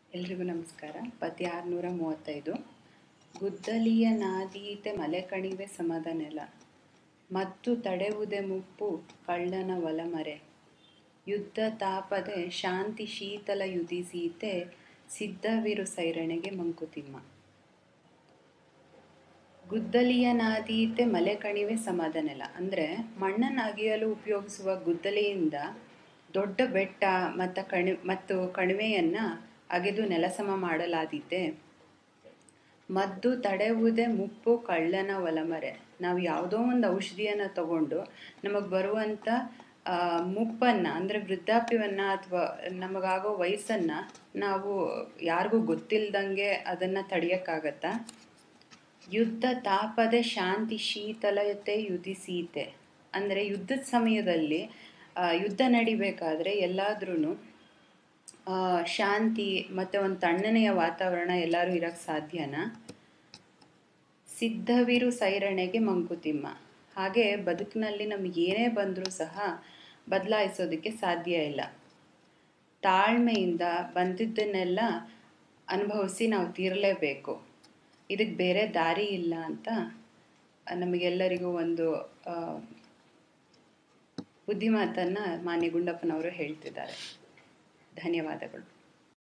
ಎಲ್ರಿಗೂ ನಮಸ್ಕಾರ ಪದ್ಯ ಆರುನೂರ ಮೂವತ್ತೈದು ಗುದ್ದಲಿಯ ನಾದೀತೆ ಮಲೆ ಕಣಿವೆ ಸಮದ ನೆಲ ಮತ್ತು ತಡೆವುದೆ ಮುಪ್ಪು ಕಳ್ಳನ ಒಲಮರೆ ಯುದ್ಧ ತಾಪದೆ ಶಾಂತಿ ಶೀತಲ ಯುಧಿಸೀತೆ ಸಿದ್ಧವಿರು ಸೈರಣೆಗೆ ಮಂಕುತಿಮ್ಮ ಗುದ್ದಲಿಯ ನಾದೀತೆ ಮಲೆ ಕಣಿವೆ ಸಮದ ನೆಲ ಅಂದರೆ ಮಣ್ಣನ್ನು ಅಗೆಯಲು ಉಪಯೋಗಿಸುವ ಗುದ್ದಲಿಯಿಂದ ದೊಡ್ಡ ಬೆಟ್ಟ ಮತ್ತು ಕಣಿ ಮತ್ತು ಕಣಿವೆಯನ್ನು ಅಗೆದು ನೆಲಸಮ ಮಾಡಲಾದೀತೆ ಮದ್ದು ತಡೆಯುವುದೇ ಮುಪ್ಪು ಕಳ್ಳನ ಒಲಮರೆ ನಾವು ಯಾವುದೋ ಒಂದು ಔಷಧಿಯನ್ನು ತಗೊಂಡು ನಮಗೆ ಬರುವಂಥ ಮುಪ್ಪನ್ನು ಅಂದರೆ ವೃದ್ಧಾಪ್ಯವನ್ನು ಅಥವಾ ನಮಗಾಗೋ ವಯಸ್ಸನ್ನು ನಾವು ಯಾರಿಗೂ ಗೊತ್ತಿಲ್ದಂಗೆ ಅದನ್ನು ತಡೆಯೋಕ್ಕಾಗತ್ತಾ ಯುದ್ಧ ತಾಪದೆ ಶಾಂತಿ ಶೀತಲತೆ ಯುಧಿಸೀತೆ ಅಂದರೆ ಯುದ್ಧದ ಸಮಯದಲ್ಲಿ ಯುದ್ಧ ನಡಿಬೇಕಾದ್ರೆ ಎಲ್ಲಾದ್ರೂ ಶಾಂತಿ ಮತ್ತು ಒಂದು ತಣ್ಣನೆಯ ವಾತಾವರಣ ಎಲ್ಲರೂ ಇರೋಕ್ಕೆ ಸಾಧ್ಯನಾ ಸಿದ್ಧವಿರು ಸೈರಣೆಗೆ ಮಂಕುತಿಮ್ಮ ಹಾಗೆ ಬದುಕಿನಲ್ಲಿ ನಮಗೆ ಏನೇ ಬಂದರೂ ಸಹ ಬದಲಾಯಿಸೋದಕ್ಕೆ ಸಾಧ್ಯ ಇಲ್ಲ ತಾಳ್ಮೆಯಿಂದ ಬಂದಿದ್ದನ್ನೆಲ್ಲ ಅನುಭವಿಸಿ ನಾವು ತೀರಲೇಬೇಕು ಇದಕ್ಕೆ ಬೇರೆ ದಾರಿ ಇಲ್ಲ ಅಂತ ನಮಗೆಲ್ಲರಿಗೂ ಒಂದು ಬುದ್ಧಿಮಾತನ್ನು ಮಾನ್ಯ ಗುಂಡಪ್ಪನವರು ಹೇಳ್ತಿದ್ದಾರೆ ಧನ್ಯವಾದಗಳು